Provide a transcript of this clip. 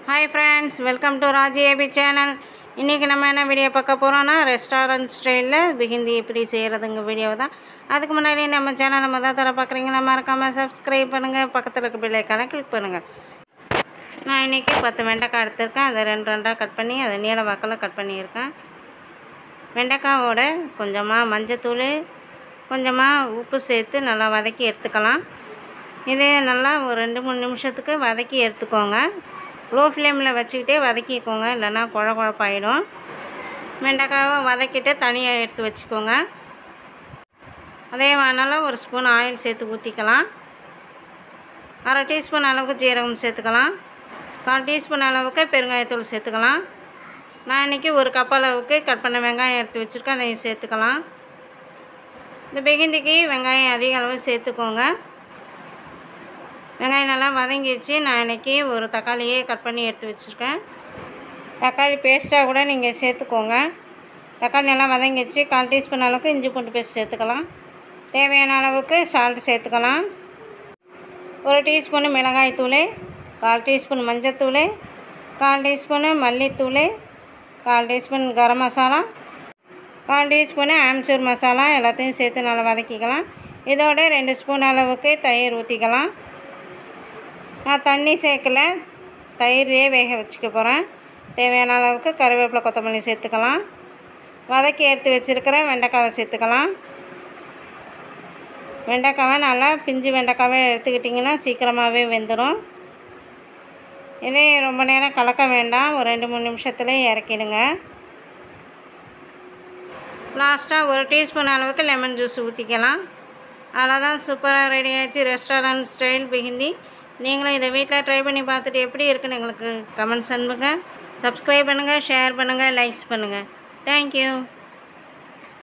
hi friends welcome to Raji A B channel இன்றைக்கி நம்ம என்ன வீடியோ பார்க்க போகிறோன்னா ரெஸ்டாரண்ட் ஸ்டைலில் பிகிந்தி எப்படி செய்கிறதுங்க வீடியோ தான் அதுக்கு முன்னாடி நம்ம சேனலை மொதல் தர பார்க்குறீங்களா மறக்காமல் சப்ஸ்கிரைப் பண்ணுங்கள் பக்கத்தில் இருக்க பிள்ளைக்கான கிளிக் பண்ணுங்கள் நான் இன்றைக்கி பத்து வெண்டைக்காய் எடுத்திருக்கேன் அதை ரெண்டு ரெண்டாக கட் பண்ணி அதை நீள வாக்கில் கட் பண்ணியிருக்கேன் வெண்டைக்காவோட கொஞ்சமாக மஞ்சத்தூள் கொஞ்சமாக உப்பு சேர்த்து நல்லா வதக்கி எடுத்துக்கலாம் இதே நல்லா ஒரு ரெண்டு மூணு நிமிஷத்துக்கு வதக்கி எடுத்துக்கோங்க லோ ஃப்ளேமில் வச்சுக்கிட்டே வதக்கிக்கோங்க இல்லைன்னா குழ குழப்பாயிடும் வெண்டைக்காவை வதக்கிட்டு தனியாக எடுத்து வச்சுக்கோங்க அதே வானல ஒரு ஸ்பூன் ஆயில் சேர்த்து ஊற்றிக்கலாம் அரை டீஸ்பூன் அளவுக்கு ஜீரகம் சேர்த்துக்கலாம் கால் டீஸ்பூன் அளவுக்கு பெருங்காயத்தூள் சேர்த்துக்கலாம் நான் இன்றைக்கி ஒரு கப் அளவுக்கு கட் பண்ண வெங்காயம் எடுத்து வச்சுருக்கேன் அதையும் சேர்த்துக்கலாம் இந்த பெகிந்திக்கு வெங்காயம் அதிக அளவு சேர்த்துக்கோங்க வெங்காயம் நல்லா வதங்கிடுச்சு நான் இன்றைக்கி ஒரு தக்காளியே கட் பண்ணி எடுத்து வச்சுருக்கேன் தக்காளி பேஸ்ட்டாக கூட நீங்கள் சேர்த்துக்கோங்க தக்காளி நல்லா வதங்கிடுச்சு கால் டீஸ்பூன் அளவுக்கு இஞ்சி பூண்டு பேஸ்ட் சேர்த்துக்கலாம் தேவையான அளவுக்கு சால்ட் சேர்த்துக்கலாம் ஒரு டீஸ்பூனு மிளகாய்த்தூள் கால் டீஸ்பூன் மஞ்சத்தூள் கால் டீஸ்பூனு மல்லித்தூள் கால் டீஸ்பூன் கரம் மசாலா கால் டீஸ்பூனு ஆம்ச்சூர் மசாலா எல்லாத்தையும் சேர்த்து நல்லா வதக்கிக்கலாம் இதோட ரெண்டு ஸ்பூன் அளவுக்கு தயிர் ஊற்றிக்கலாம் நான் தண்ணி சேர்க்கல தயிர்லேயே வேக வச்சுக்க போகிறேன் தேவையான அளவுக்கு கருவேப்பிலை கொத்தமல்லி சேர்த்துக்கலாம் வதக்கி எடுத்து வச்சுருக்கிற வெண்டைக்காவை சேர்த்துக்கலாம் வெண்டைக்காவை நல்லா பிஞ்சு வெண்டைக்காவை எடுத்துக்கிட்டிங்கன்னா சீக்கிரமாகவே வெந்துடும் இதே ரொம்ப நேரம் கலக்க வேண்டாம் ஒரு ரெண்டு மூணு நிமிஷத்துல இறக்கிடுங்க லாஸ்ட்டாக ஒரு டீஸ்பூன் அளவுக்கு லெமன் ஜூஸ் ஊற்றிக்கலாம் அவ்வளோதான் சூப்பராக ரெடி ஆகிடுச்சு ரெஸ்டாரண்ட் ஸ்டைல் பிகிந்தி நீங்களும் இதை வீட்டில் ட்ரை பண்ணி பார்த்துட்டு எப்படி இருக்குன்னு எங்களுக்கு கமெண்ட்ஸ் அனுப்புங்க சப்ஸ்கிரைப் பண்ணுங்கள் ஷேர் பண்ணுங்கள் லைக்ஸ் பண்ணுங்கள் தேங்க்யூ